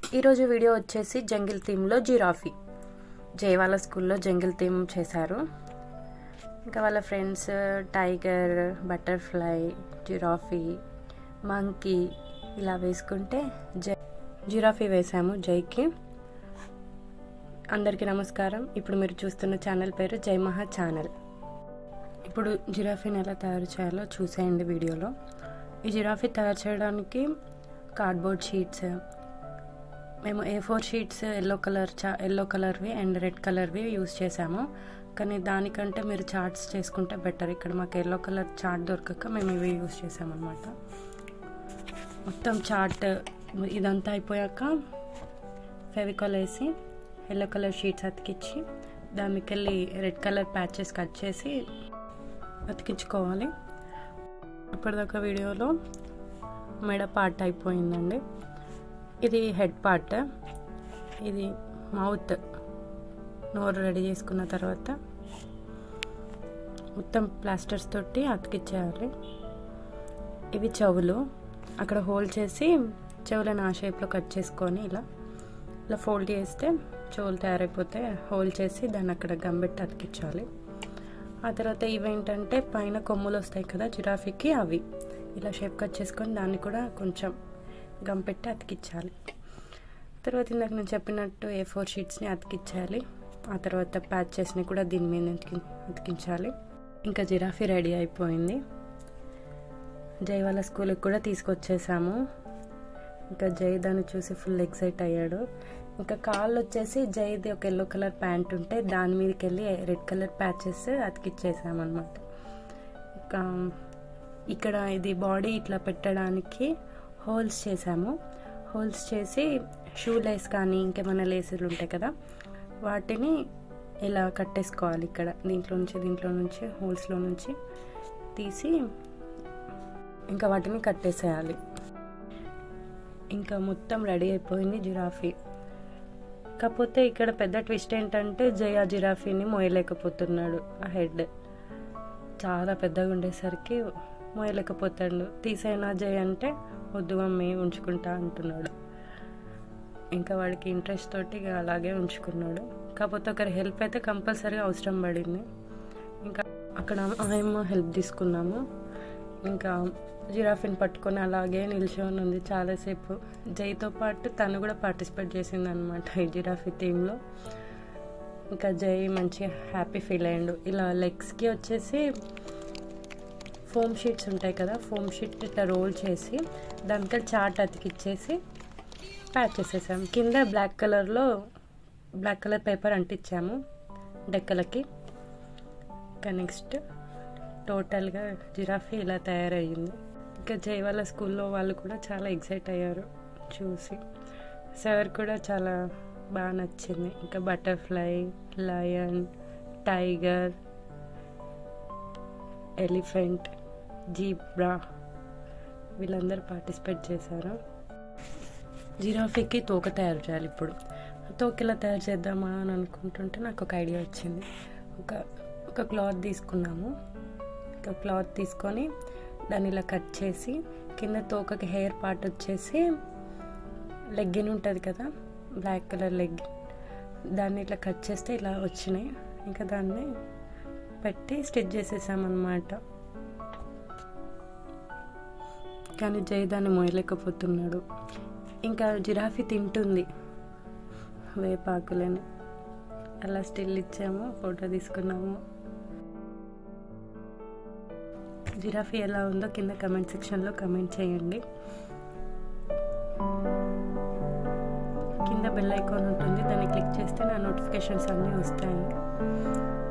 ఈరోజు వీడియో వచ్చేసి jungle థీమ్లో giraffe జై వాళ్ళ స్కూల్లో జంగిల్ థీమ్ చేశారు ఇంకా వాళ్ళ friends tiger butterfly giraffe monkey ఇలా వేసుకుంటే జై జిరాఫీ వేసాము జైకి అందరికీ నమస్కారం ఇప్పుడు మీరు చూస్తున్న ఛానల్ పేరు జై మహా ఛానల్ ఇప్పుడు జిరాఫీని ఎలా తయారు చేయాలో చూసేయండి వీడియోలో ఈ జిరాఫీ తయారు చేయడానికి కార్డ్బోర్డ్ షీట్స్ మేము A four sheets yellow colour చా ఎల్లో కలర్వి అండ్ రెడ్ కలర్వి యూస్ చేసాము కానీ దానికంటే మీరు చార్ట్స్ చేసుకుంటే బెటర్ ఇక్కడ మాకు ఎల్లో కలర్ చార్ట్ దొరకక మేము ఇవి యూస్ చేసామన్నమాట మొత్తం చార్ట్ ఇదంతా అయిపోయాక ఫెవికాల్ వేసి ఎల్లో కలర్ షీట్స్ అతికిచ్చి దానికి వెళ్ళి రెడ్ కలర్ ప్యాచెస్ కట్ చేసి అతికించుకోవాలి ఇప్పటిదాకా వీడియోలో మెడ పార్ట్ అయిపోయిందండి ఇది హెడ్ పార్ట్ ఇది మౌత్ నోరు రెడీ చేసుకున్న తర్వాత మొత్తం ప్లాస్టర్స్ తోటి అతికిచ్చేయాలి ఇవి చెవులు అక్కడ హోల్డ్ చేసి చెవులను ఆ షేప్లో కట్ చేసుకొని ఇలా ఇలా ఫోల్డ్ చేస్తే చెవులు తయారైపోతే హోల్డ్ చేసి దాన్ని అక్కడ గంబెట్టి అతికించాలి ఆ తర్వాత ఇవేంటంటే పైన కొమ్ములు వస్తాయి కదా జిరాఫీకి అవి ఇలా షేప్ కట్ చేసుకొని దాన్ని కూడా కొంచెం గమ్ పెట్టి అతికించాలి తర్వాత ఇందాక నేను చెప్పినట్టు ఏ ఫోర్ షీట్స్ని అతికించాలి ఆ తర్వాత ప్యాచెస్ని కూడా దీని మీద అతికించాలి ఇంకా జిరాఫీ రెడీ అయిపోయింది జై వాళ్ళ స్కూల్కి కూడా తీసుకొచ్చేసాము ఇంకా జై దాన్ని చూసి ఫుల్ ఎక్సైట్ అయ్యాడు ఇంకా కాళ్ళు వచ్చేసి జైది ఒక ఎల్లో కలర్ ప్యాంట్ ఉంటే దాని మీదకి వెళ్ళి రెడ్ కలర్ ప్యాచెస్ అతికిచ్చేసామన్నమాట ఇంకా ఇక్కడ ఇది బాడీ ఇట్లా పెట్టడానికి హోల్స్ చేసాము హోల్స్ చేసి షూ లేస్ కానీ ఇంకేమైనా లేసులు ఉంటాయి కదా వాటిని ఇలా కట్టేసుకోవాలి ఇక్కడ దీంట్లో నుంచి దీంట్లో నుంచి హోల్స్లో నుంచి తీసి ఇంకా వాటిని కట్టేసేయాలి ఇంకా మొత్తం రెడీ అయిపోయింది జిరాఫీ కాకపోతే ఇక్కడ పెద్ద ట్విస్ట్ ఏంటంటే జయ జిరాఫీని మోయలేకపోతున్నాడు ఆ హెడ్ చాలా పెద్దగా ఉండేసరికి మోయలేకపోతాడు తీసైనా జయ అంటే వద్దు మమ్మీ ఉంచుకుంటా అంటున్నాడు ఇంకా వాడికి ఇంట్రెస్ట్ తోటి ఇక అలాగే ఉంచుకున్నాడు కాకపోతే ఒకరి హెల్ప్ అయితే కంపల్సరీగా అవసరం పడింది ఇంకా అక్కడ మేము హెల్ప్ తీసుకున్నాము ఇంకా జిరాఫీని పట్టుకొని అలాగే నిల్చొని ఉంది చాలాసేపు జైతో పాటు తను కూడా పార్టిసిపేట్ చేసింది అనమాట ఈ జిరాఫీ థీమ్లో ఇంకా జై మంచి హ్యాపీ ఫీల్ అయ్యాడు ఇలా లెగ్స్కి వచ్చేసి ఫోమ్ షీట్స్ ఉంటాయి కదా ఫోమ్ షీట్ ఇట్లా రోల్ చేసి దానికి చాట్ అతికిచ్చేసి ప్యాక్ చేసేసాము కింద బ్లాక్ కలర్లో బ్లాక్ కలర్ పేపర్ అంటించాము డెక్కలకి ఇంకా నెక్స్ట్ టోటల్గా జిరాఫీ ఇలా తయారయ్యింది ఇంకా జై వాళ్ళ స్కూల్లో వాళ్ళు కూడా చాలా ఎక్సైట్ అయ్యారు చూసి సార్ కూడా చాలా బాగా నచ్చింది ఇంకా butterfly lion tiger elephant zebra వీళ్ళందరూ పార్టిసిపేట్ చేశారు జిరాఫీకి తోక తయారు చేయాలి ఇప్పుడు తోక ఇలా తయారు చేద్దామా అని అనుకుంటుంటే నాకు ఒక ఐడియా వచ్చింది ఒక ఒక క్లాత్ తీసుకున్నాము ఒక క్లాత్ తీసుకొని దాన్ని ఇలా కట్ చేసి కింద తోకకి హెయిర్ పార్ట్ వచ్చేసి లెగ్గిన్ ఉంటుంది కదా బ్లాక్ కలర్ లెగ్ దాన్ని ఇట్లా కట్ చేస్తే ఇలా వచ్చినాయి ఇంకా దాన్ని పెట్టి స్టిచ్ చేసేసామన్నమాట కానీ జై దాన్ని మోయలేకపోతున్నాడు ఇంకా జిరాఫీ తింటుంది వేపాకులని అలా స్టిల్ ఇచ్చాము ఫోటో తీసుకున్నాము జిరాఫీ ఎలా ఉందో కింద కమెంట్ సెక్షన్లో కమెంట్ చేయండి కింద బెల్ ఐకాన్ ఉంటుంది దాన్ని క్లిక్ చేస్తే నా నోటిఫికేషన్స్ అన్నీ వస్తాయి